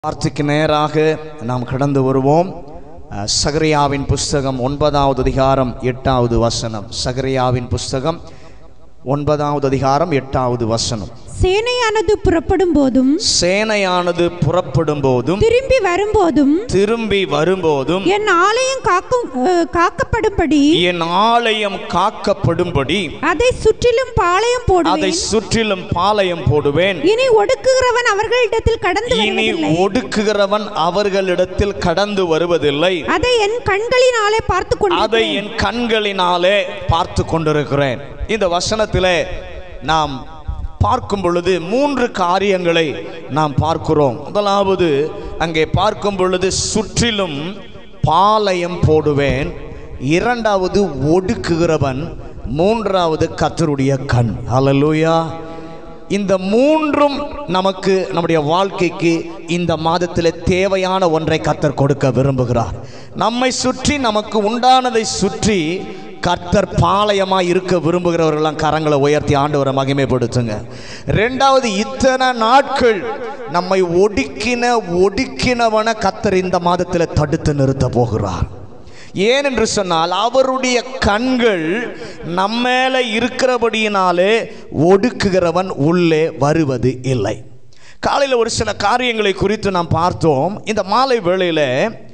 வார்த்தைக்கு நேராக நாம் கடந்து வருவோம் அஹ், சகரியாவின் புஸ்தகம் ஒன்பதாவது அதிகாரம் எட்டாவது வசனம் சகரியாவின் புஸ்தகம் ஒன்பதாவது அதிகாரம் எட்டாவது வசனம் சேனையானது புறப்படும் போதும் சேனையானது புறப்படும் போதும் திரும்பி வரும்போதும் திரும்பி வரும்போதும் என் ஆலயம் காக்கும் அஹ், காக்கப்படும்படி என் ஆலயம் காக்கப்படும்படி அதை சுற்றிலும் பாளையம் அதை போடுவேன் சுற்றிலும் பாளையம் போடுவேன் இனி ஒடுக்குகிறவன் அவர்களிடத்தில் கடந்து இனி வருவதில்லை ஒடுக்குகிறவன் அவர்களிடத்தில் கடந்து வருவதில்லை அதை என் கண்களினாலே பார்த்து அதை கொண்டு என் கண்களினாலே பார்த்து கொண்டிருக்கிறேன் இந்த வசனத்திலே நாம் பார்க்கும் பொழுது மூன்று காரியங்களை நாம் பார்க்கிறோம் முதலாவது அங்கே பார்க்கும் பொழுது சுற்றிலும் பாளையம் போடுவேன் இரண்டாவது ஒடுக்குகிறவன் மூன்றாவது கத்தருடைய கண் ஹalleluya இந்த மூன்றும் நமக்கு நம்முடைய வாழ்க்கைக்கு இந்த மாதத்தில் தேவையான ஒன்றை கத்தர் கொடுக்க விரும்புகிறார் நம்மை சுற்றி நமக்கு உண்டானதை சுற்றி கர்த்தர் பாளையமாக இருக்க விரும்புகிறவர்கள்லாம் கரங்களை உயர்த்தி ஆண்டவரை மகிமைப்படுத்துங்க ரெண்டாவது இத்தனை நாட்கள் நம்மை ஒடுக்கின ஒடுக்கினவன கத்தர் இந்த மாதத்தில் தடுத்து நிறுத்த போகிறார் ஏனென்று சொன்னால் அவருடைய கண்கள் நம்மேல இருக்கிறபடியினாலே ஒடுக்குகிறவன் உள்ளே வருவது இல்லை காலையில் ஒரு சில காரியங்களை குறித்து நாம் பார்த்தோம் இந்த மாலை வேளையில்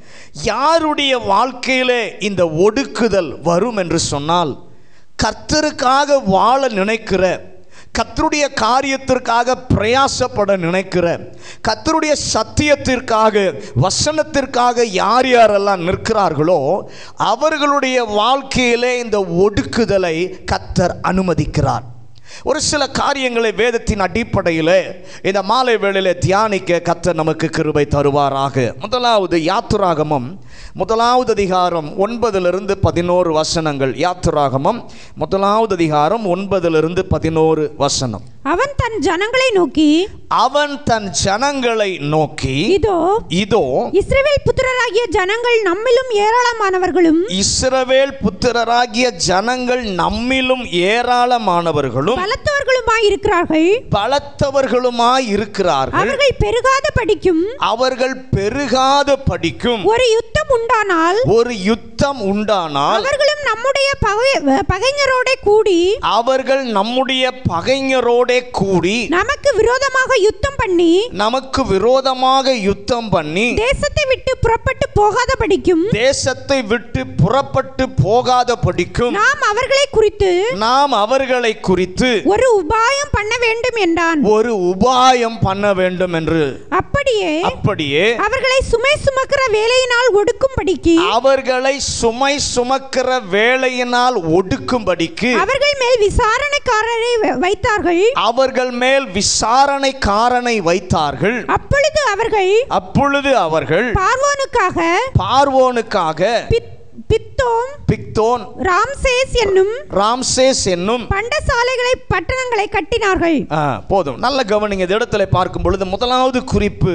யாருடைய வாழ்க்கையிலே இந்த ஒடுக்குதல் வரும் என்று சொன்னால் கர்த்தருக்காக வாழ நினைக்கிற கத்தருடைய காரியத்திற்காக பிரயாசப்பட நினைக்கிற கத்தருடைய சத்தியத்திற்காக வசனத்திற்காக யார் யாரெல்லாம் நிற்கிறார்களோ அவர்களுடைய வாழ்க்கையிலே இந்த ஒடுக்குதலை கத்தர் அனுமதிக்கிறார் ஒரு சில காரியங்களை வேதத்தின் அடிப்படையில் இந்த மாலை வேளையில் தியானிக்க கத்தர் நமக்கு கிருபை தருவாராக முதலாவது யாத்துராகமம் முதலாவது அதிகாரம் ஒன்பதிலிருந்து பதினோரு வசனங்கள் யாத்துராகமம் முதலாவது அதிகாரம் ஒன்பதிலிருந்து பதினோரு வசனம் அவன் தன் ஜனங்களை நோக்கி அவன் தன் ஜனங்களை நோக்கி இதோ இதோ இஸ்ரவேல் புத்திரராகிய ஜனங்கள் நம்மிலும் ஏராளமானவர்களும் இஸ்ரவேல் புத்திரராகிய ஜனங்கள் நம்மிலும் ஏராளமானவர்களும் பலத்தவர்களுமாய் இருக்கிறார்கள் பலத்தவர்களுமாய் இருக்கிறார்கள் அவர்கள் பெருகாத படிக்கும் அவர்கள் பெருகாத படிக்கும் ஒரு யுத்தம் உண்டானால் ஒரு யுத்தம் உண்டானால் அவர்களும் நம்முடைய பகை பகைஞரோட கூடி அவர்கள் நம்முடைய பகைஞரோடே கூடி நமக்கு விரோதமாக யுத்தம் பண்ணி நமக்கு விரோதமாக யுத்தம் பண்ணி தேசத்தை விட்டு புறப்பட்டு போகாத படிக்கும் தேசத்தை விட்டு புறப்பட்டு போகாத படிக்கும் நாம் அவர்களை குறித்து நாம் அவர்களை குறித்து ஒரு உபாயம் பண்ண வேண்டும் என்றான் ஒரு உபாயம் பண்ண வேண்டும் என்று அப்படியே அப்படியே அவர்களை சுமை சுமக்கிற வேலையினால் ஒடுக்கும்படிக்கு அவர்களை சுமை சுமக்கிற வேலையினால் ஒடுக்கும்படிக்கு அவர்கள் மேல் விசாரணைக்காரரை வ- வைத்தார்கள் அவர்கள் மேல் விசாரணைக்காரனை வைத்தார்கள் அப்பொழுது அவர்கள் அப்பொழுது அவர்கள் பார்வோனுக்காக பார்வோனுக்காக பித்- பித்தோம் பிக்தோன் ராம்சேஸ் என்னும் ராம்சேஸ் என்னும் பண்டசாலைகளை பட்டணங்களை கட்டினார்கள் ஆ, போதும் நல்ல கவனிங்க இந்த இடத்துல பார்க்கும் பொழுது முதலாவது குறிப்பு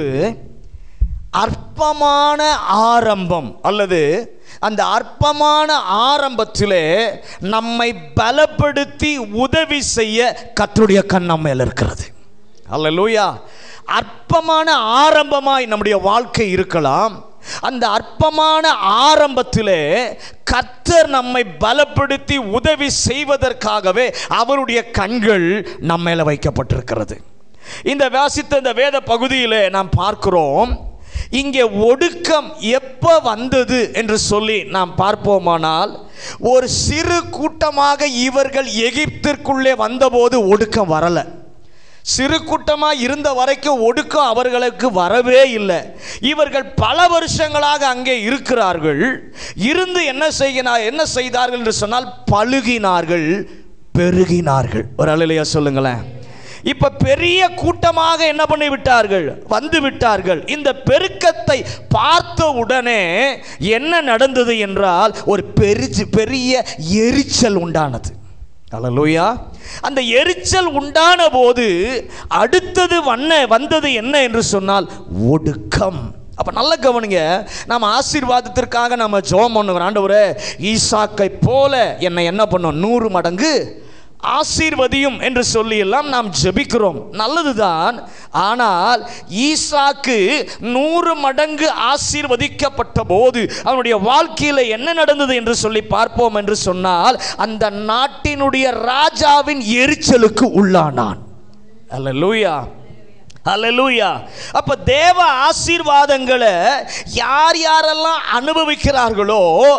அற்பமான ஆரம்பம் அல்லது அந்த அற்பமான ஆரம்பத்திலே நம்மை பலப்படுத்தி உதவி செய்ய கர்த்தருடைய கண் நம்ம மேல இருக்கிறது அல்லேலூயா அற்பமான ஆரம்பமாய் நம்முடைய வாழ்க்கை இருக்கலாம் அந்த அற்பமான ஆரம்பத்திலே கர்த்தர் நம்மை பலப்படுத்தி உதவி செய்வதற்காகவே அவருடைய கண்கள் நம்ம மேல வைக்கப்பட்டிருக்கிறது இந்த வாசித்த இந்த வேத பகுதியிலே நாம் பார்க்கிறோம் இங்கே ஒடுக்கம் எப்போ வந்தது என்று சொல்லி நாம் பார்ப்போமானால் ஒரு சிறு கூட்டமாக இவர்கள் எகிப்திற்குள்ளே வந்தபோது ஒடுக்கம் வரலை சிறு கூட்டமாக இருந்த வரைக்கும் ஒடுக்கம் அவர்களுக்கு வரவே இல்லை இவர்கள் பல வருஷங்களாக அங்கே இருக்கிறார்கள் இருந்து என்ன செய்கினார் என்ன செய்தார்கள் என்று சொன்னால் பழுகினார்கள் பெருகினார்கள் ஒரு அலையிலையா சொல்லுங்களேன் இப்ப பெரிய கூட்டமாக என்ன பண்ணி விட்டார்கள் வந்து விட்டார்கள் இந்த பெருக்கத்தை பார்த்த உடனே என்ன நடந்தது என்றால் ஒரு பெரிய பெரிய எரிச்சல் உண்டானது அல்லேலூயா அந்த எரிச்சல் உண்டான போது அடுத்தது வண்ண வந்தது என்ன என்று சொன்னால் ஒடுக்கம் அப்போ நல்ல கவனிங்க நம்ம ஆசீர்வாதத்திற்காக நம்ம ஜெபம் பண்ணுவோம் ஆண்டவரே ஈசாக்கை போல என்னை என்ன பண்ணோம் நூறு மடங்கு ஆசீர்வதியும் என்று சொல்லி எல்லாம் நாம் ஜெபிக்கிறோம் நல்லதுதான் ஆனால் ஈசாக்கு நூறு மடங்கு ஆசீர்வதிக்கப்பட்ட போது அவனுடைய வாழ்க்கையில் என்ன நடந்தது என்று சொல்லி பார்ப்போம் என்று சொன்னால் அந்த நாட்டினுடைய ராஜாவின் எரிச்சலுக்கு உள்ளானான் அல்லேலூயா அல்லேலூயா அப்ப தேவ ஆசீர்வாதங்களை யார் யாரெல்லாம் அனுபவிக்கிறார்களோ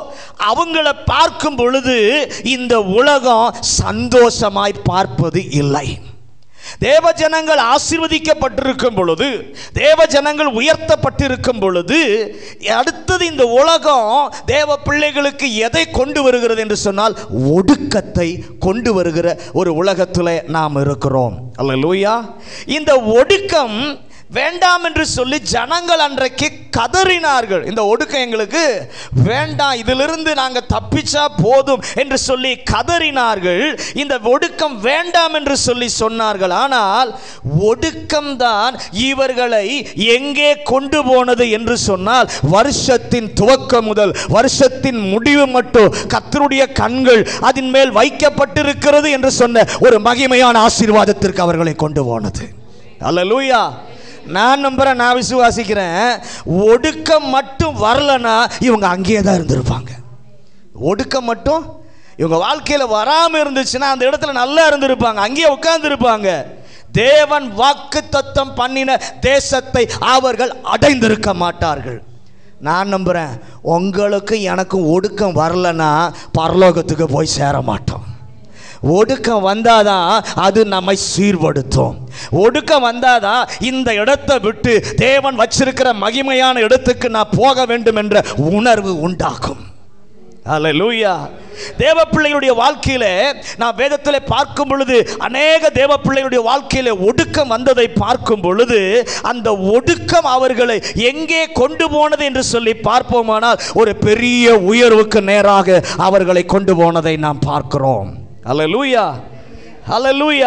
அவங்கள பார்க்கும் பொழுது இந்த உலகம் சந்தோஷமாய் பார்ப்பது இல்லை தேவ ஜனங்கள் ஆசீர்வதிக்கப்பட்டிருக்கும் பொழுது தேவ ஜனங்கள் உயர்த்தப்பட்டிருக்கும் பொழுது அடுத்தது இந்த உலகம் தேவ பிள்ளைகளுக்கு எதை கொண்டு வருகிறது என்று சொன்னால் ஒடுக்கத்தை கொண்டு வருகிற ஒரு உலகத்தில் நாம் இருக்கிறோம் அல்ல இந்த ஒடுக்கம் வேண்டாம் என்று சொல்லி ஜனங்கள் அன்றைக்கு கதறினார்கள் இந்த ஒடுக்கம் எங்களுக்கு வேண்டாம் இதிலிருந்து நாங்கள் தப்பிச்சா போதும் என்று சொல்லி கதறினார்கள் இந்த ஒடுக்கம் வேண்டாம் என்று சொல்லி சொன்னார்கள் ஆனால் ஒடுக்கம்தான் இவர்களை எங்கே கொண்டு போனது என்று சொன்னால் வருஷத்தின் துவக்கம் முதல் வருஷத்தின் முடிவு மட்டும் கத்தருடைய கண்கள் அதன் மேல் வைக்கப்பட்டிருக்கிறது என்று சொன்ன ஒரு மகிமையான ஆசீர்வாதத்திற்கு அவர்களை கொண்டு போனது அல்லேலூயா நான் நம்புறேன் நான் விசுவாசிக்கிறேன் ஒடுக்கம் மட்டும் வரலனா இவங்க அங்கேயே தான் இருந்திருப்பாங்க ஒடுக்கம் மட்டும் இவங்க வாழ்க்கையில் வராமல் இருந்துச்சுன்னா அந்த இடத்துல நல்லா இருந்திருப்பாங்க அங்கேயே உட்கார்ந்துருப்பாங்க தேவன் வாக்கு தத்தம் பண்ணின தேசத்தை அவர்கள் அடைந்திருக்க மாட்டார்கள் நான் நம்புகிறேன் உங்களுக்கு எனக்கும் ஒடுக்கம் வரலன்னா பரலோகத்துக்கு போய் சேர மாட்டோம் ஒடுக்கம் வந்தாதான் அது நம்மை சீர்படுத்தும் ஒடுக்கம் வந்தாதான் இந்த இடத்தை விட்டு தேவன் வச்சிருக்கிற மகிமையான இடத்துக்கு நான் போக வேண்டும் என்ற உணர்வு உண்டாகும் அல்லேலூயா தேவ பிள்ளைகளுடைய வாழ்க்கையில நான் வேதத்தில் பார்க்கும் பொழுது அநேக தேவ பிள்ளைகளுடைய வாழ்க்கையில ஒடுக்கம் வந்ததை பார்க்கும் பொழுது அந்த ஒடுக்கம் அவர்களை எங்கே கொண்டு போனது என்று சொல்லி பார்ப்போமானால் ஒரு பெரிய உயர்வுக்கு நேராக அவர்களை கொண்டு போனதை நாம் பார்க்கிறோம் அல்லேலூயா அல்லேலூயா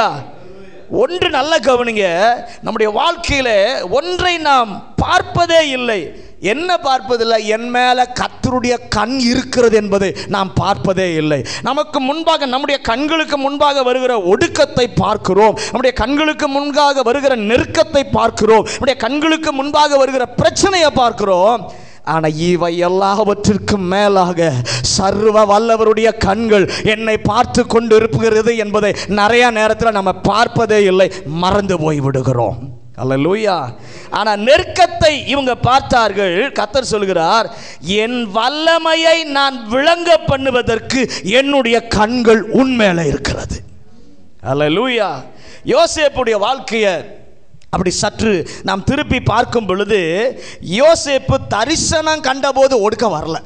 ஒன்று நல்ல கவனிங்க நம்முடைய வாழ்க்கையில ஒன்றை நாம் பார்ப்பதே இல்லை என்ன பார்ப்பதில்லை என் மேல கத்தருடைய கண் இருக்கிறது என்பதை நாம் பார்ப்பதே இல்லை நமக்கு முன்பாக நம்முடைய கண்களுக்கு முன்பாக வருகிற ஒடுக்கத்தை பார்க்கிறோம் நம்முடைய கண்களுக்கு முன்பாக வருகிற நெருக்கத்தை பார்க்கிறோம் நம்முடைய கண்களுக்கு முன்பாக வருகிற பிரச்சனையை பார்க்கிறோம் ஆனால் இவை எல்லாவற்றிற்கும் மேலாக சர்வ வல்லவருடைய கண்கள் என்னை பார்த்து கொண்டு இருக்கிறது என்பதை நிறைய நேரத்தில் நம்ம பார்ப்பதே இல்லை மறந்து போய் விடுகிறோம் அல்லேலூயா ஆனால் நெருக்கத்தை இவங்க பார்த்தார்கள் கத்தர் சொல்கிறார் என் வல்லமையை நான் விளங்க பண்ணுவதற்கு என்னுடைய கண்கள் உண்மையில இருக்கிறது அல்லேலூயா யோசேப்புடைய வாழ்க்கையை அப்படி சற்று நாம் திருப்பி பார்க்கும் பொழுது யோசேப்பு தரிசனம் கண்டபோது ஒடுக்கம் வரல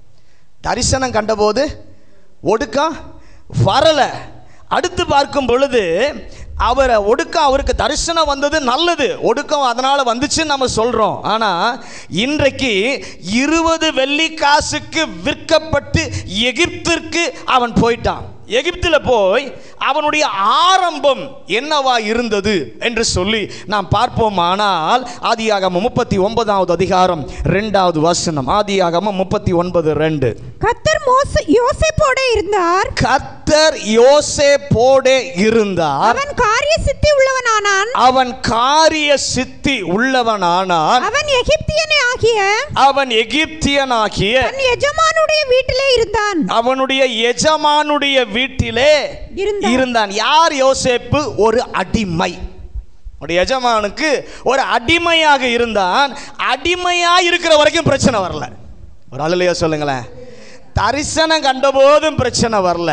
தரிசனம் கண்டபோது ஒடுக்கம் வரல அடுத்து பார்க்கும் பொழுது அவரை ஒடுக்கம் அவருக்கு தரிசனம் வந்தது நல்லது ஒடுக்கம் அதனால் வந்துச்சுன்னு நம்ம சொல்கிறோம் ஆனால் இன்றைக்கு இருபது வெள்ளி காசுக்கு விற்கப்பட்டு எகிப்திற்கு அவன் போயிட்டான் எகிப்தில் போய் அவனுடைய ஆரம்பம் என்னவா இருந்தது என்று சொல்லி நாம் பார்ப்போமானால் ஆதியாகமம் முப்பத்தி ஒன்பதாவது அதிகாரம் ரெண்டாவது வசனம் ஆதியாகமம் முப்பத்தி ஒன்பது ரெண்டு கத்தர் மோச யோசேப்போட இருந்தார் கத்தர் யோசேப்போடே இருந்தார் அவன் காரிய சித்தி உள்ளவனானான் அவன் காரிய சித்தி உள்ளவனானான் அவன் எகிப்தியனே ஆகிய அவன் எகிப்தியனாகிய தன் எஜமானுடைய வீட்டிலே இருந்தான் அவனுடைய எஜமானுடைய வீட்டிலே இருந்தான். இருந்தான் யார் யோசேப்பு ஒரு அடிமை அவனுடைய எஜமானுக்கு ஒரு அடிமையாக இருந்தான் அடிமையா இருக்கிற வரைக்கும் பிரச்சனை வரல ஒரு அழுலையா சொல்லுங்களேன் தரிசனம் கண்டபோதும் பிரச்சனை வரல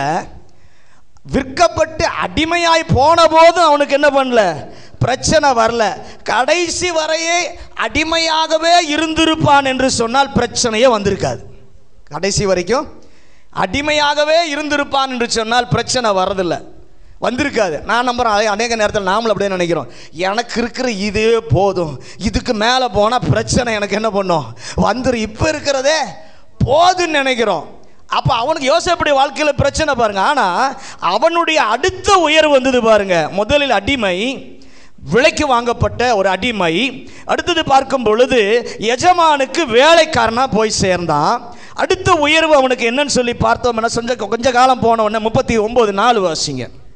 விற்கப்பட்டு அடிமையாய் போன போதும் அவனுக்கு என்ன பண்ணல பிரச்சனை வரல கடைசி வரையே அடிமையாகவே இருந்திருப்பான் என்று சொன்னால் பிரச்சனையே வந்திருக்காது கடைசி வரைக்கும் அடிமையாகவே இருந்திருப்பான் என்று சொன்னால் பிரச்சனை வரதில்லை வந்திருக்காது நான் நம்புறேன் அதே அநேக நேரத்தில் நாமளும் அப்படியே நினைக்கிறோம் எனக்கு இருக்கிற இதே போதும் இதுக்கு மேலே போனால் பிரச்சனை எனக்கு என்ன பண்ணும் வந்துடும் இப்போ இருக்கிறதே போதுன்னு நினைக்கிறோம் அப்போ அவனுக்கு யோசேப்புடைய வாழ்க்கையில் பிரச்சனை பாருங்க ஆனால் அவனுடைய அடுத்த உயர்வு வந்தது பாருங்க முதலில் அடிமை விலைக்கு வாங்கப்பட்ட ஒரு அடிமை அடுத்தது பார்க்கும் பொழுது எஜமானுக்கு வேலைக்காரனா போய் சேர்ந்தான் அடுத்த உயர்வு அவனுக்கு என்னன்னு சொல்லி பார்த்தோம் என்ன கொஞ்சம் கொஞ்ச காலம் போன உடனே முப்பத்தி ஒன்பது நாலு வாசிங்க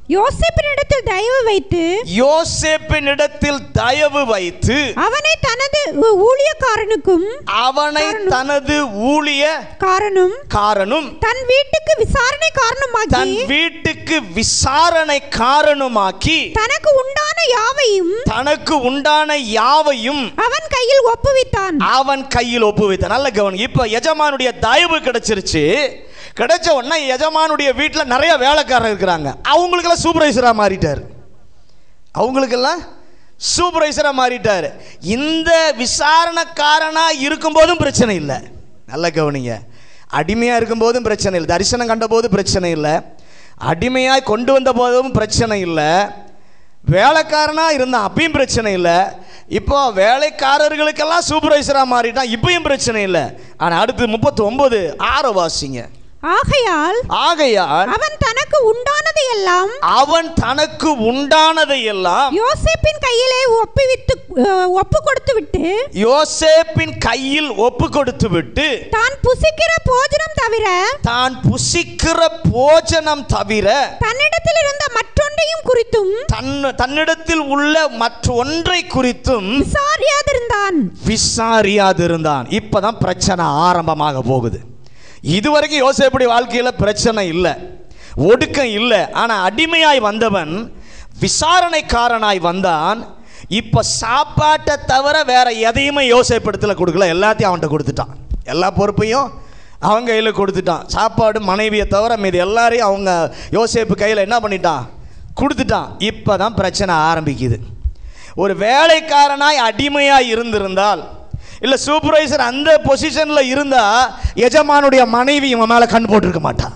யோசேப்பினிடத்தில் தயவு வைத்து யோசேப்பினிடத்தில் தயவு வைத்து அவனை தனது ஊ- ஊழியக்காரனுக்கும் அவனை தனது ஊழிய காரனும் காரனும் தன் வீட்டுக்கு விசாரணை தன் காரணமாக்கி வீட்டுக்கு விசாரணை காரணமாக்கி தனக்கு உண்டான யாவையும் தனக்கு உண்டான யாவையும் அவன் கையில் ஒப்புவித்தான் அவன் கையில் ஒப்புவித்தான் நல்ல கவனி இப்ப எஜமானுடைய தயவு கிடைச்சிருச்சு கிடைச்ச உடனே எஜமானுடைய வீட்டில் நிறைய வேலைக்காரர் இருக்கிறாங்க அவங்களுக்கெல்லாம் சூப்பர்வைசரா மாறிட்டார் அவங்களுக்கெல்லாம் சூப்பர்வைசரா மாறிட்டார் இந்த விசாரணைக்காரனா இருக்கும்போதும் பிரச்சனை இல்லை நல்ல கவனிங்க அடிமையாக இருக்கும்போதும் பிரச்சனை இல்லை தரிசனம் கண்டபோது பிரச்சனை இல்லை அடிமையாய் கொண்டு வந்த போதும் பிரச்சனை இல்லை வேலைக்காரனாக இருந்தான் அப்பயும் பிரச்சனை இல்லை இப்போ வேலைக்காரர்களுக்கெல்லாம் சூப்பர்வைசராக மாறிட்டான் இப்பயும் பிரச்சனை இல்லை ஆனால் அடுத்து முப்பத்தி ஒன்பது ஆறு வாசிங்க ஆகையால் ஆகையால் அவன் தனக்கு உண்டானதை எல்லாம் அவன் தனக்கு உண்டானதை எல்லாம் யோசேப்பின் கையிலே ஒப்புவித்து அஹ், ஒப்பு கொடுத்து விட்டு யோசேப்பின் கையில் ஒப்பு கொடுத்து விட்டு தான் புசிக்கிற போஜனம் தவிர தான் புசிக்கிற போஜனம் தவிர தன்னிடத்தில் இருந்த மற்றொன்றையும் குறித்தும் தன் தன்னிடத்தில் உள்ள மற்றொன்றை குறித்தும் விசாரியாதிருந்தான் விசாரியாதிருந்தான் இப்பதான் பிரச்சனை ஆரம்பமாக போகுது இதுவரைக்கும் யோசேப்புடைய வாழ்க்கையில பிரச்சனை இல்லை ஒடுக்கம் இல்லை ஆனா அடிமையாய் வந்தவன் விசாரணைக்காரனாய் வந்தான் இப்ப சாப்பாட்டை தவிர வேற எதையுமே யோசேப்பிடத்துல கொடுக்கல எல்லாத்தையும் அவன்கிட்ட கொடுத்துட்டான் எல்லா பொறுப்பையும் அவங்க கையில் கொடுத்துட்டான் சாப்பாடு மனைவியை தவிர மீது எல்லாரையும் அவங்க யோசேப்பு கையில் என்ன பண்ணிட்டான் கொடுத்துட்டான் இப்போ தான் பிரச்சனை ஆரம்பிக்குது ஒரு வேலைக்காரனாய் அடிமையாய் இருந்திருந்தால் இல்லை சூப்பர்வைசர் அந்த பொசிஷனில் இருந்தால் எஜமானுடைய மனைவி இவன் மேலே கண் போட்டிருக்க மாட்டான்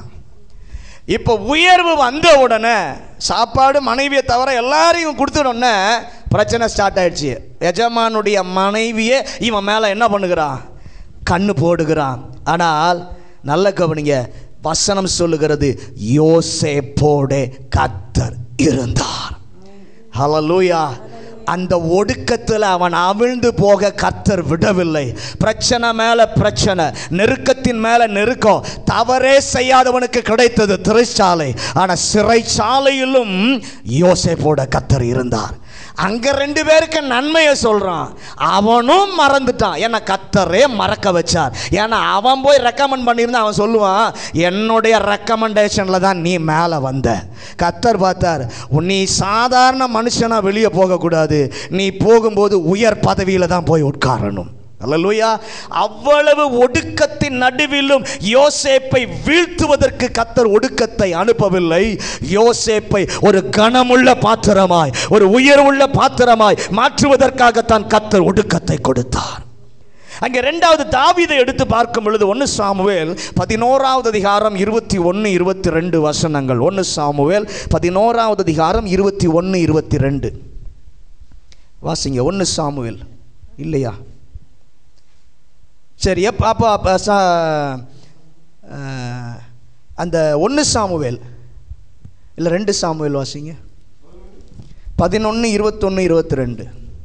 இப்போ உயர்வு வந்த உடனே சாப்பாடு மனைவியை தவிர எல்லாரையும் கொடுத்துட உடனே பிரச்சனை ஸ்டார்ட் ஆயிடுச்சு எஜமானுடைய மனைவியே இவன் மேலே என்ன பண்ணுகிறான் கண்ணு போடுகிறான் ஆனால் நல்ல கவனிங்க வசனம் சொல்லுகிறது யோசேப்போடே கத்தர் இருந்தார் ஹalleluya அந்த ஒடுக்கத்தில் அவன் அவிழ்ந்து போக கர்த்தர் விடவில்லை பிரச்சனை மேல பிரச்சனை நெருக்கத்தின் மேல நெருக்கம் தவறே செய்யாதவனுக்கு கிடைத்தது திரைச்சாலை ஆனா சிறைச்சாலையிலும் யோசேப்போட கர்த்தர் இருந்தார் அங்க ரெண்டு பேருக்கு நன்மையை சொல்றான் அவனும் மறந்துட்டான் ஏன்னா கத்தரே மறக்க வச்சார் ஏன்னா அவன் போய் ரெக்கமெண்ட் பண்ணியிருந்தா அவன் சொல்லுவான் என்னுடைய ரெக்கமெண்டேஷன்ல தான் நீ மேலே வந்த கத்தர் பார்த்தார் நீ சாதாரண மனுஷனா வெளியே போகக்கூடாது நீ போகும்போது உயர் பதவியில தான் போய் உட்காரணும் அல்லேலூயா அவ்வளவு ஒடுக்கத்தின் நடுவிலும் யோசேப்பை வீழ்த்துவதற்கு கத்தர் ஒடுக்கத்தை அனுப்பவில்லை யோசேப்பை ஒரு கனமுள்ள பாத்திரமாய் ஒரு உயர்வுள்ள பாத்திரமாய் மாற்றுவதற்காகத்தான் கத்தர் ஒடுக்கத்தை கொடுத்தார் அங்கே ரெண்டாவது தாவீதை எடுத்து பார்க்கும் பொழுது ஒன்று சாமுவேல் பதினோராவது அதிகாரம் இருபத்தி ஒன்று இருபத்தி ரெண்டு வசனங்கள் ஒன்று சாமுவேல் பதினோராவது அதிகாரம் இருபத்தி ஒன்று இருபத்தி ரெண்டு வாசிங்க ஒன்று சாமுவேல் இல்லையா சரி எப்போ அப்போ அப்போ சா அஹ், அந்த ஒன்று சாமுவேல் இல்லை ரெண்டு சாமுவேல் வாசிங்க பதினொன்று இருபத்தொன்று இருபத்தி ரெண்டு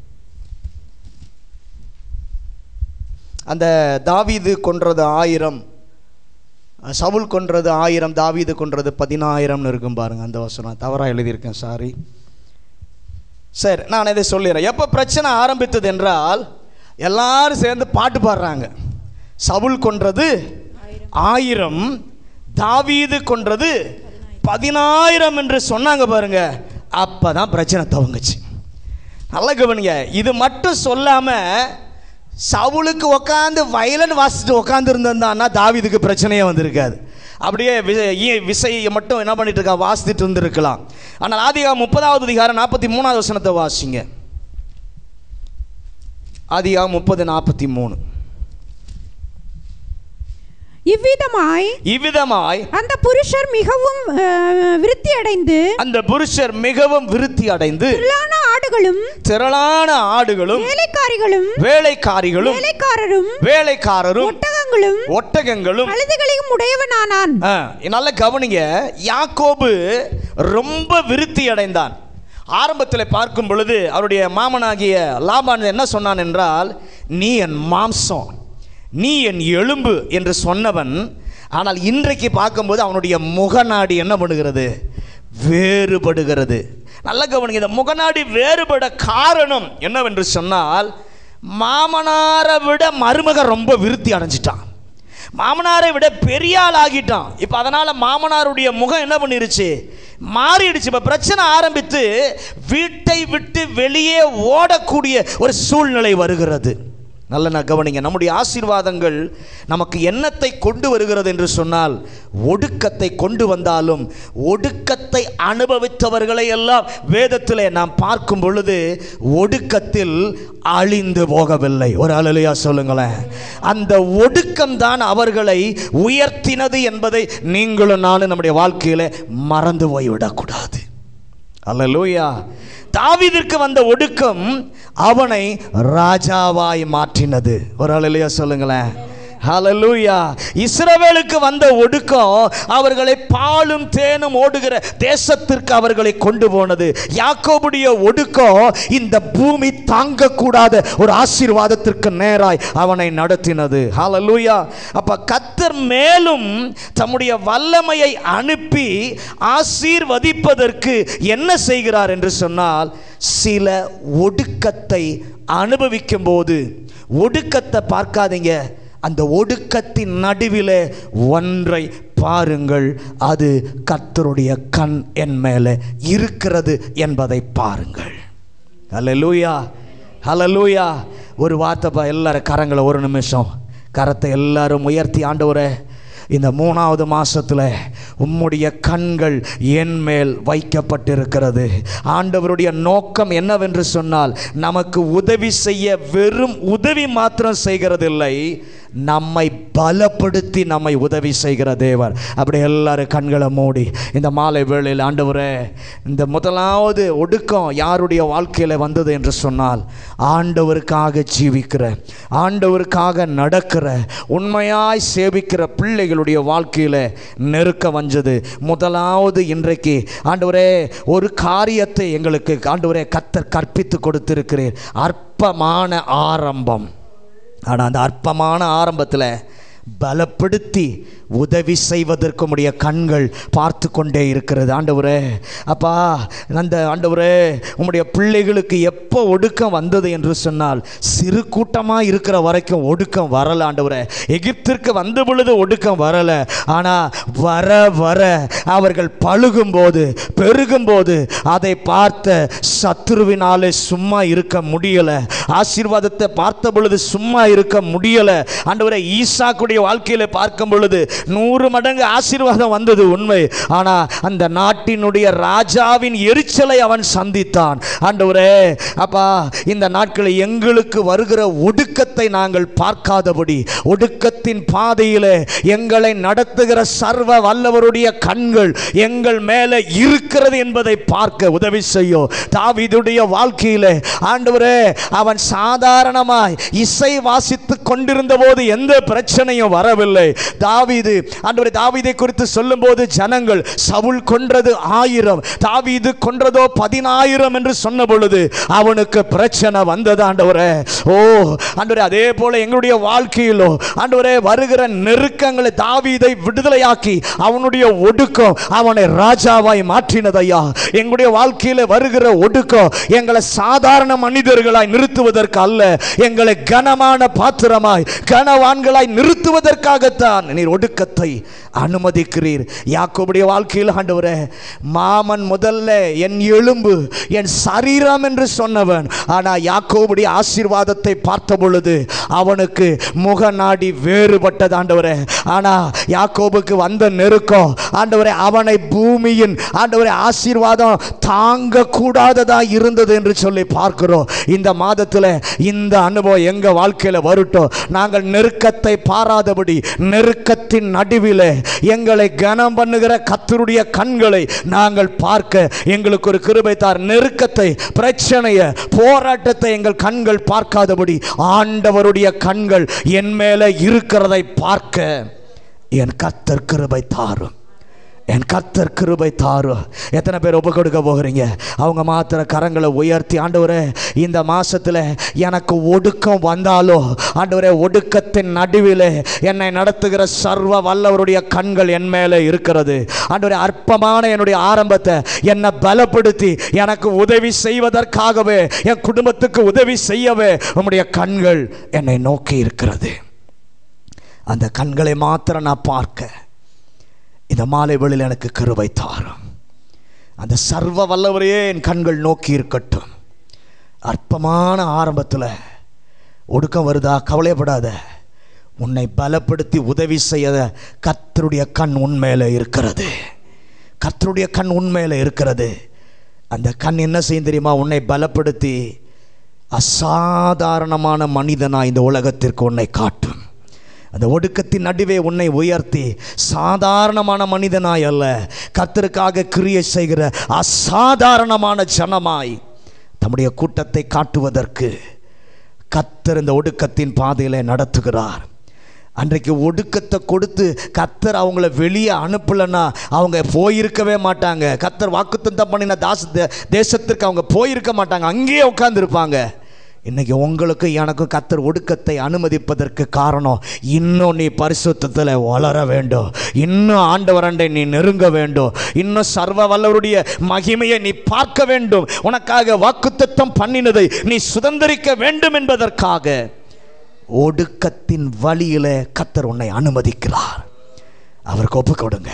அந்த தாவீது கொன்றது ஆயிரம் சவுல் கொன்றது ஆயிரம் தாவீது கொன்றது பதினாயிரம்னு இருக்கும் பாருங்க அந்த வசனம் தவறாக எழுதியிருக்கேன் சாரி சரி நான் இதை சொல்லிடுறேன் எப்போ பிரச்சனை ஆரம்பித்தது என்றால் எல்லாரும் சேர்ந்து பாட்டு பாடுறாங்க சவுல் கொன்றது ஆயிரம் தாவீது கொன்றது பதினாயிரம் என்று சொன்னாங்க பாருங்க அப்பதான் பிரச்சனை துவங்குச்சு நல்ல கவனிங்க இது மட்டும் சொல்லாம சவுலுக்கு உட்காந்து வயலன் வாசிச்சுட்டு உட்காந்து இருந்திருந்தான்னா தாவீதுக்கு பிரச்சனையே வந்திருக்காது அப்படியே வி- ஈ- விசையை மட்டும் என்ன பண்ணிட்டு இருக்கா வாசித்துட்டு இருந்திருக்கலாம் ஆனால் ஆதிகா முப்பதாவது அதிகாரம் நாற்பத்தி மூணாவது வசனத்தை வாசிங்க ஆதிகா முப்பது நாற்பத்தி மூணு இவ்விதமாய் இவ்விதமாய் அந்த புருஷர் மிகவும் அஹ், விருத்தி அடைந்து அந்த புருஷர் மிகவும் விருத்தி அடைந்து திரளான ஆடுகளும் திரளான ஆடுகளும் வேலைக்காரிகளும் வேலைக்காரிகளும் வேலைக்காரரும் வேலைக்காரரும் ஒட்டகங்களும் ஒட்டகங்களும் கழுதைகளையும் உடையவனானான் ஆ, நல்ல கவனிங்க யாக்கோபு ரொம்ப விருத்தி அடைந்தான் ஆரம்பத்தில் பார்க்கும் பொழுது அவருடைய மாமனாகிய லாபான் என்ன சொன்னான் என்றால் நீ என் மாம்சம் நீ என் எலும்பு என்று சொன்னவன் ஆனால் இன்றைக்கு பார்க்கும்போது அவனுடைய முகநாடி என்ன பண்ணுகிறது வேறுபடுகிறது நல்ல கவனிங்க இந்த முகநாடி வேறுபட காரணம் என்னவென்று சொன்னால் மாமனாரை விட மருமக ரொம்ப விருத்தி அடைஞ்சிட்டான் மாமனாரை விட பெரிய ஆள் ஆகிட்டான் இப்போ அதனால் மாமனாருடைய முகம் என்ன பண்ணிருச்சு மாறிடுச்சு இப்போ பிரச்சனை ஆரம்பித்து வீட்டை விட்டு வெளியே ஓடக்கூடிய ஒரு சூழ்நிலை வருகிறது நல்ல நான் கவனிங்க நம்முடைய ஆசீர்வாதங்கள் நமக்கு எண்ணத்தை கொண்டு வருகிறது என்று சொன்னால் ஒடுக்கத்தை கொண்டு வந்தாலும் ஒடுக்கத்தை அனுபவித்தவர்களை எல்லாம் வேதத்தில் நாம் பார்க்கும் பொழுது ஒடுக்கத்தில் அழிந்து போகவில்லை ஒரு அலலையா சொல்லுங்களேன் அந்த ஒடுக்கம் தான் அவர்களை உயர்த்தினது என்பதை நீங்களும் நானும் நம்முடைய வாழ்க்கையில் மறந்து போய்விடக்கூடாது அல்லலூயா தாவீதிற்கு வந்த ஒடுக்கம் அவனை ராஜாவாய் மாற்றினது ஒரு அலையிலையா சொல்லுங்களேன் ஹalleluya இஸ்ரவேலுக்கு வந்த ஒடுக்கம் அவர்களை பாலும் தேனும் ஓடுகிற தேசத்திற்கு அவர்களை கொண்டு போனது யாக்கோபுடைய ஒடுக்கம் இந்த பூமி தாங்கக்கூடாத ஒரு ஆசீர்வாதத்திற்கு நேராய் அவனை நடத்தினது ஹalleluya அப்ப கத்தர் மேலும் தம்முடைய வல்லமையை அனுப்பி ஆசீர்வதிப்பதற்கு என்ன செய்கிறார் என்று சொன்னால் சில ஒடுக்கத்தை அனுபவிக்கும் போது ஒடுக்கத்தை பார்க்காதீங்க அந்த ஒடுக்கத்தின் நடுவில் ஒன்றை பாருங்கள் அது கர்த்தருடைய கண் என் மேலே இருக்கிறது என்பதை பாருங்கள் ஹalleluya ஹalleluya ஒரு வார்த்தைப்பா எல்லாரும் கரங்களை ஒரு நிமிஷம் கரத்தை எல்லாரும் உயர்த்தி ஆண்டவரே இந்த மூணாவது மாசத்துல உம்முடைய கண்கள் என் மேல் வைக்கப்பட்டிருக்கிறது ஆண்டவருடைய நோக்கம் என்னவென்று சொன்னால் நமக்கு உதவி செய்ய வெறும் உதவி மாத்திரம் செய்கிறதில்லை நம்மை பலப்படுத்தி நம்மை உதவி செய்கிற தேவர் அப்படி எல்லாரும் கண்களை மூடி இந்த மாலை வேளையில் ஆண்டவரே இந்த முதலாவது ஒடுக்கம் யாருடைய வாழ்க்கையில் வந்தது என்று சொன்னால் ஆண்டவருக்காக ஜீவிக்கிற ஆண்டவருக்காக நடக்கிற உண்மையாய் சேவிக்கிற பிள்ளைகளுடைய வாழ்க்கையில் நெருக்க வந்தது முதலாவது இன்றைக்கு ஆண்டவரே ஒரு காரியத்தை எங்களுக்கு ஆண்டவரே கத்தர் கற்பித்து கொடுத்திருக்கிறேன் அற்பமான ஆரம்பம் ஆனால் அந்த அற்பமான ஆரம்பத்தில் பலப்படுத்தி உதவி செய்வதற்கு உடைய கண்கள் பார்த்து கொண்டே இருக்கிறது ஆண்டவரே அப்பா அந்த ஆண்டவரே உம்முடைய பிள்ளைகளுக்கு எப்போ ஒடுக்கம் வந்தது என்று சொன்னால் சிறு கூட்டமாக இருக்கிற வரைக்கும் ஒடுக்கம் வரல ஆண்டவரே எகிப்திற்கு வந்த பொழுது ஒடுக்கம் வரல ஆனால் வர வர அவர்கள் பழுகும்போது பெருகும்போது அதை பார்த்த சத்துருவினாலே சும்மா இருக்க முடியல ஆசீர்வாதத்தை பார்த்த பொழுது சும்மா இருக்க முடியல ஆண்டவரே ஈசாக்குடைய வாழ்க்கையில பார்க்கும் பொழுது நூறு மடங்கு ஆசீர்வாதம் வந்தது உண்மை ஆனா அந்த நாட்டினுடைய ராஜாவின் எரிச்சலை அவன் சந்தித்தான் ஆண்டவரே அப்பா இந்த நாட்களில் எங்களுக்கு வருகிற ஒடுக்கத்தை நாங்கள் பார்க்காதபடி ஒடுக்கத்தின் பாதையிலே எங்களை நடத்துகிற சர்வ வல்லவருடைய கண்கள் எங்கள் மேலே இருக்கிறது என்பதை பார்க்க உதவி செய்யும் தாவீதுடைய வாழ்க்கையிலே ஆண்டவரே அவன் சாதாரணமாய் இசை வாசித்துக் கொண்டிருந்த போது எந்த பிரச்சனையும் வரவில்லை தாவீது ஆண்டவரே தாவீதை குறித்து சொல்லும்போது ஜனங்கள் சவுல் கொன்றது ஆயிரம் தாவீது கொன்றதோ பதினாயிரம் என்று சொன்ன பொழுது அவனுக்கு பிரச்சனை வந்தது ஆண்டவரே ஓ ஆண்டவரே அதே போல எங்களுடைய வாழ்க்கையிலோ ஆண்டவரே வருகிற நெருக்கங்களை தாவீதை விடுதலையாக்கி அவனுடைய ஒடுக்கம் அவனை ராஜாவாய் மாற்றினதையா எங்களுடைய வாழ்க்கையில வருகிற ஒடுக்கம் எங்களை சாதாரண மனிதர்களாய் நிறுத்துவதற்கு அல்ல எங்களை கனமான பாத்திரமாய் கனவான்களாய் நிறுத்துவதற்காகத்தான் நீர் ஒடுக்கத்தை அனுமதிக்கிறீர் யாக்கோபுடைய வாழ்க்கையில் ஆண்டவரே மாமன் முதல்ல என் எலும்பு என் சரீரம் என்று சொன்னவன் ஆனால் யாக்கோபுடைய ஆசீர்வாதத்தை பார்த்த பொழுது அவனுக்கு முகநாடி வேறுபட்டது ஆண்டவரே ஆனால் யாக்கோபுக்கு வந்த நெருக்கம் ஆண்டவரே அவனை பூமியின் ஆண்டவரே ஆசீர்வாதம் தாங்க கூடாததா இருந்தது என்று சொல்லி பார்க்கிறோம் இந்த மாதத்தில் இந்த அனுபவம் எங்க வாழ்க்கையில் வரட்டும் நாங்கள் நெருக்கத்தை பாராதபடி நெருக்கத்தின் நடுவில் எங்களை கனம் பண்ணுகிற கத்தருடைய கண்களை நாங்கள் பார்க்க எங்களுக்கு ஒரு கிருபை தார் நெருக்கத்தை பிரச்சனையை போராட்டத்தை எங்கள் கண்கள் பார்க்காதபடி ஆண்டவருடைய கண்கள் என் மேலே இருக்கிறதை பார்க்க என் கத்தர் கிருபை தாரும் என் கத்தர் கிருபை தாரும் எத்தனை பேர் ஒப்பு கொடுக்க போகிறீங்க அவங்க மாத்திர கரங்களை உயர்த்தி ஆண்டவரே இந்த மாசத்துல எனக்கு ஒடுக்கம் வந்தாலோ ஆண்டவரே ஒடுக்கத்தின் நடுவில் என்னை நடத்துகிற சர்வ வல்லவருடைய கண்கள் என் மேலே இருக்கிறது ஆண்டவரே அற்பமான என்னுடைய ஆரம்பத்தை என்னை பலப்படுத்தி எனக்கு உதவி செய்வதற்காகவே என் குடும்பத்துக்கு உதவி செய்யவே உம்முடைய கண்கள் என்னை நோக்கி இருக்கிறது அந்த கண்களை மாத்திரம் நான் பார்க்க இந்த மாலை வேளையில் எனக்கு கருவை தாரும் அந்த சர்வ வல்லவரையே என் கண்கள் நோக்கி இருக்கட்டும் அற்பமான ஆரம்பத்தில் ஒடுக்கம் வருதா கவலைப்படாத உன்னை பலப்படுத்தி உதவி செய்ய கர்த்தருடைய கண் உண்மையில் இருக்கிறது கர்த்தருடைய கண் உண்மையில் இருக்கிறது அந்த கண் என்ன செய்யும் தெரியுமா உன்னை பலப்படுத்தி அசாதாரணமான மனிதனா இந்த உலகத்திற்கு உன்னை காட்டும் அந்த ஒடுக்கத்தின் நடுவே உன்னை உயர்த்தி சாதாரணமான மனிதனாய் அல்ல கர்த்தருக்காக கிரியை செய்கிற அசாதாரணமான ஜனமாய் தம்முடைய கூட்டத்தை காட்டுவதற்கு கத்தர் இந்த ஒடுக்கத்தின் பாதையிலே நடத்துகிறார் அன்றைக்கு ஒடுக்கத்தை கொடுத்து கத்தர் அவங்கள வெளியே அனுப்பலைன்னா அவங்க போயிருக்கவே மாட்டாங்க கத்தர் வாக்குத்தத்தம் பண்ணின தாச தே- தேசத்திற்கு அவங்க போயிருக்க மாட்டாங்க அங்கேயே உட்கார்ந்துருப்பாங்க இன்னைக்கு உங்களுக்கு எனக்கும் கத்தர் ஒடுக்கத்தை அனுமதிப்பதற்கு காரணம் இன்னும் நீ பரிசுத்தத்தில் வளர வேண்டும் இன்னும் ஆண்டவரண்டை நீ நெருங்க வேண்டும் இன்னும் சர்வ வல்லவருடைய மகிமையை நீ பார்க்க வேண்டும் உனக்காக வாக்குத்தத்தம் பண்ணினதை நீ சுதந்திரிக்க வேண்டும் என்பதற்காக ஒடுக்கத்தின் வழியிலே கத்தர் உன்னை அனுமதிக்கிறார் அவருக்கு ஒப்பு கொடுங்க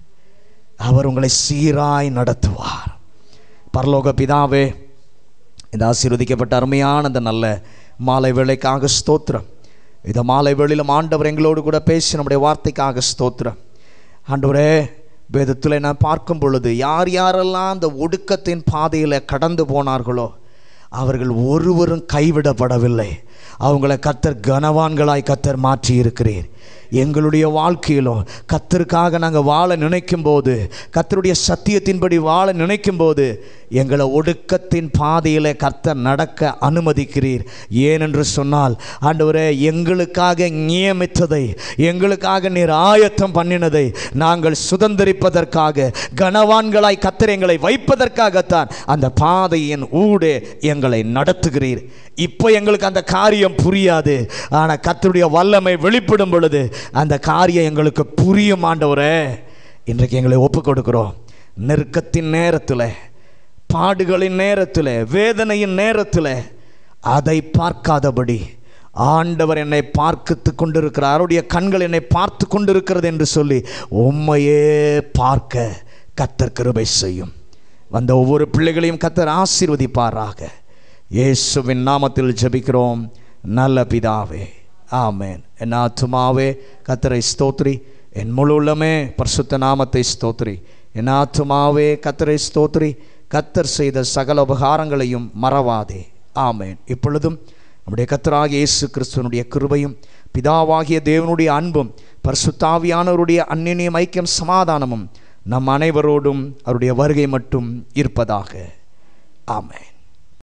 அவர் உங்களை சீராய் நடத்துவார் பரலோக பிதாவே இந்த ஆசீர்வதிக்கப்பட்ட அருமையான அந்த நல்ல மாலை வேளைக்காக ஸ்தோத்திரம் இந்த மாலை வேளையிலும் ஆண்டவர் எங்களோடு கூட பேசி நம்முடைய வார்த்தைக்காக ஸ்தோத்திரம் ஆண்டவரே வேதத்தில் நான் பார்க்கும் பொழுது யார் யாரெல்லாம் அந்த ஒடுக்கத்தின் பாதையில் கடந்து போனார்களோ அவர்கள் ஒருவரும் கைவிடப்படவில்லை அவங்கள கத்தர் கனவான்களாய் கத்தர் மாற்றி இருக்கிறீர் எங்களுடைய வாழ்க்கையிலும் கத்தருக்காக நாங்கள் வாழ நினைக்கும் போது கத்தருடைய சத்தியத்தின்படி வாழ நினைக்கும் போது எங்களை ஒடுக்கத்தின் பாதையில் கர்த்தர் நடக்க அனுமதிக்கிறீர் ஏனென்று சொன்னால் ஆண்டவரே எங்களுக்காக நியமித்ததை எங்களுக்காக நீர் ஆயத்தம் பண்ணினதை நாங்கள் சுதந்திரிப்பதற்காக கனவான்களாய் கத்தர் எங்களை வைப்பதற்காகத்தான் அந்த பாதையின் ஊடே எங்களை நடத்துகிறீர் இப்போ எங்களுக்கு அந்த காரியம் புரியாது ஆனால் கர்த்தருடைய வல்லமை வெளிப்படும் பொழுது அந்த காரியம் எங்களுக்கு புரியும் ஆண்டவரே இன்றைக்கு எங்களை ஒப்பு கொடுக்கிறோம் நெருக்கத்தின் நேரத்தில் பாடுகளின் நேரத்தில் வேதனையின் நேரத்தில் அதை பார்க்காதபடி ஆண்டவர் என்னை பார்த்து கொண்டிருக்கிறார் அவருடைய கண்கள் என்னை பார்த்து கொண்டிருக்கிறது என்று சொல்லி உம்மையே பார்க்க கத்தர் கிருபை செய்யும் வந்த ஒவ்வொரு பிள்ளைகளையும் கத்தர் ஆசீர்வதிப்பாராக இயேசுவின் நாமத்தில் ஜெபிக்கிறோம் நல்ல பிதாவே ஆமென் என் ஆத்துமாவே கத்தரை ஸ்தோத்ரி என் முழு உள்ளமே பரிசுத்த நாமத்தை ஸ்தோத்ரி என் ஆத்துமாவே கத்தரை ஸ்தோத்ரி கத்தர் செய்த சகல உபகாரங்களையும் மறவாதே ஆமென் இப்பொழுதும் நம்முடைய கத்தராகிய இயேசு கிறிஸ்துவனுடைய கிருபையும் பிதாவாகிய தேவனுடைய அன்பும் பரிசுத்தாவியானவருடைய அந்நியம் ஐக்கியம் சமாதானமும் நம் அனைவரோடும் அவருடைய வருகை மட்டும் இருப்பதாக ஆமென்